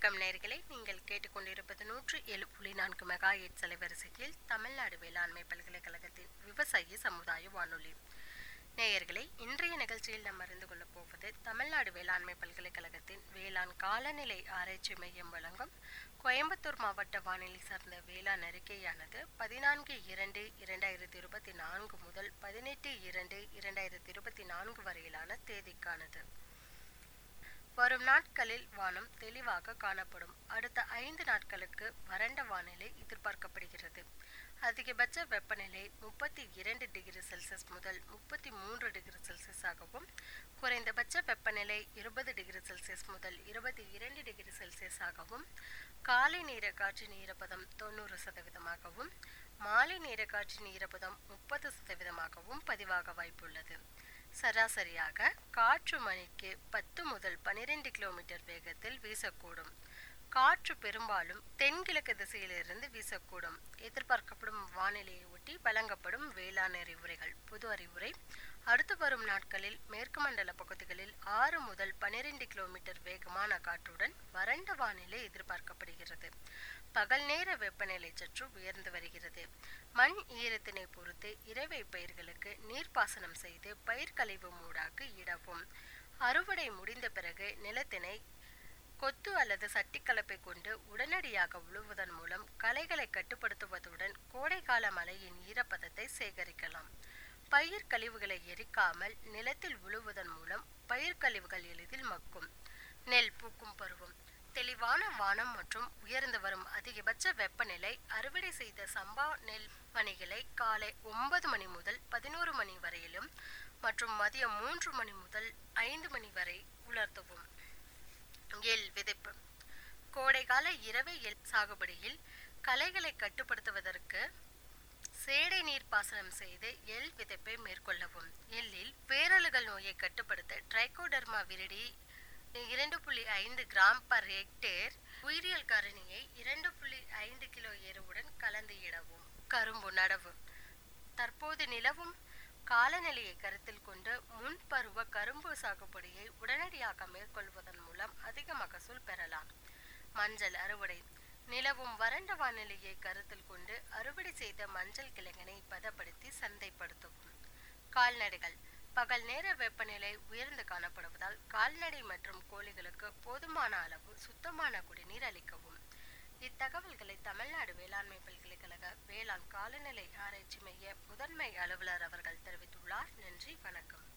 வணக்கம் நேர்களே நீங்கள் கேட்டுக்கொண்டிருப்பது நூற்று ஏழு புள்ளி நான்கு மெகா எட் அலைவரிசையில் தமிழ்நாடு வேளாண்மை பல்கலைக்கழகத்தின் விவசாயி சமுதாய வானொலி நேயர்களே இன்றைய நிகழ்ச்சியில் நாம் அறிந்து கொள்ளப் போவது தமிழ்நாடு வேளாண்மை பல்கலைக்கழகத்தின் வேளாண் காலநிலை ஆராய்ச்சி மையம் வழங்கும் கோயம்புத்தூர் மாவட்ட வானிலை சார்ந்த வேளாண் அறிக்கையானது பதினான்கு இரண்டு இரண்டாயிரத்தி இருபத்தி நான்கு முதல் பதினெட்டு இரண்டு இரண்டாயிரத்தி இருபத்தி நான்கு வரையிலான தேதிக்கானது வரும் நாட்களில் வானம் தெளிவாக காணப்படும் அடுத்த ஐந்து நாட்களுக்கு வறண்ட வானிலை எதிர்பார்க்கப்படுகிறது அதிகபட்ச வெப்பநிலை முப்பத்தி இரண்டு டிகிரி செல்சியஸ் முதல் முப்பத்தி மூன்று டிகிரி செல்சியஸாகவும் குறைந்தபட்ச வெப்பநிலை இருபது டிகிரி செல்சியஸ் முதல் இருபத்தி இரண்டு டிகிரி செல்சியஸாகவும் காலை நேர காற்றின் ஈரப்பதம் தொண்ணூறு சதவீதமாகவும் மாலை நேர காற்றின் ஈரப்பதம் முப்பது சதவீதமாகவும் பதிவாக வாய்ப்புள்ளது சராசரியாக காற்று மணிக்கு பத்து முதல் பனிரெண்டு கிலோமீட்டர் வேகத்தில் வீசக்கூடும் காற்று பெரும்பாலும் தென்கிழக்கு திசையிலிருந்து வீசக்கூடும் எதிர்பார்க்கப்படும் வானிலையை ஒட்டி வழங்கப்படும் வேளாண் அறிவுரைகள் பொது அறிவுரை அடுத்து வரும் நாட்களில் மேற்கு மண்டல பகுதிகளில் ஆறு முதல் பனிரெண்டு கிலோமீட்டர் வேகமான காற்றுடன் வறண்ட வானிலை எதிர்பார்க்கப்படுகிறது பகல் நேர வெப்பநிலை சற்று உயர்ந்து வருகிறது மண் ஈரத்தினை பொறுத்து இறவை பயிர்களுக்கு நீர்ப்பாசனம் செய்து பயிர் கழிவு மூடாக்கு இடவும் அறுவடை முடிந்த பிறகு நிலத்தினை கொத்து அல்லது சட்டி கலப்பை கொண்டு உடனடியாக உழுவதன் மூலம் களைகளை கட்டுப்படுத்துவதுடன் கோடைக்கால மழையின் ஈரப்பதத்தை சேகரிக்கலாம் பயிர் கழிவுகளை எரிக்காமல் நிலத்தில் உழுவதன் மூலம் பயிர் கழிவுகள் எளிதில் மக்கும் நெல் பூக்கும் பருவம் தெளிவான வானம் மற்றும் உயர்ந்து வரும் அதிகபட்ச வெப்பநிலை அறுவடை செய்த சம்பா நெல் மணிகளை காலை ஒன்பது மணி முதல் பதினோரு மணி வரையிலும் மற்றும் மதியம் மூன்று மணி முதல் ஐந்து மணி வரை உலர்த்தவும் எல் விதைப்பு கோடைகால இரவை எல் சாகுபடியில் களைகளை கட்டுப்படுத்துவதற்கு சேடை நீர் பாசனம் செய்து எல் விதைப்பை மேற்கொள்ளவும் எல்லில் பேரலுகள் நோயை கட்டுப்படுத்த ட்ரைகோடர்மா விரிடி இரண்டு புள்ளி ஐந்து கிராம் பர் ஹெக்டேர் உயிரியல் காரணியை இரண்டு புள்ளி ஐந்து கிலோ எருவுடன் கலந்து இடவும் கரும்பு நடவு தற்போது நிலவும் காலநிலையை கருத்தில் கொண்டு முன்பருவ கரும்பு சாகுபடியை உடனடியாக மேற்கொள்வதன் மூலம் அதிக மகசூல் பெறலாம் மஞ்சள் அறுவடை நிலவும் வறண்ட வானிலையை கருத்தில் கொண்டு அறுவடை செய்த மஞ்சள் கிழங்கினை பதப்படுத்தி சந்தைப்படுத்தவும் கால்நடைகள் பகல் நேர வெப்பநிலை உயர்ந்து காணப்படுவதால் கால்நடை மற்றும் கோழிகளுக்கு போதுமான அளவு சுத்தமான குடிநீர் அளிக்கவும் இத்தகவல்களை தமிழ்நாடு வேளாண்மை பல்கலைக்கழக வேளாண் காலநிலை ஆராய்ச்சி மைய முதன்மை அலுவலர் அவர்கள் தெரிவித்துள்ளார் நன்றி வணக்கம்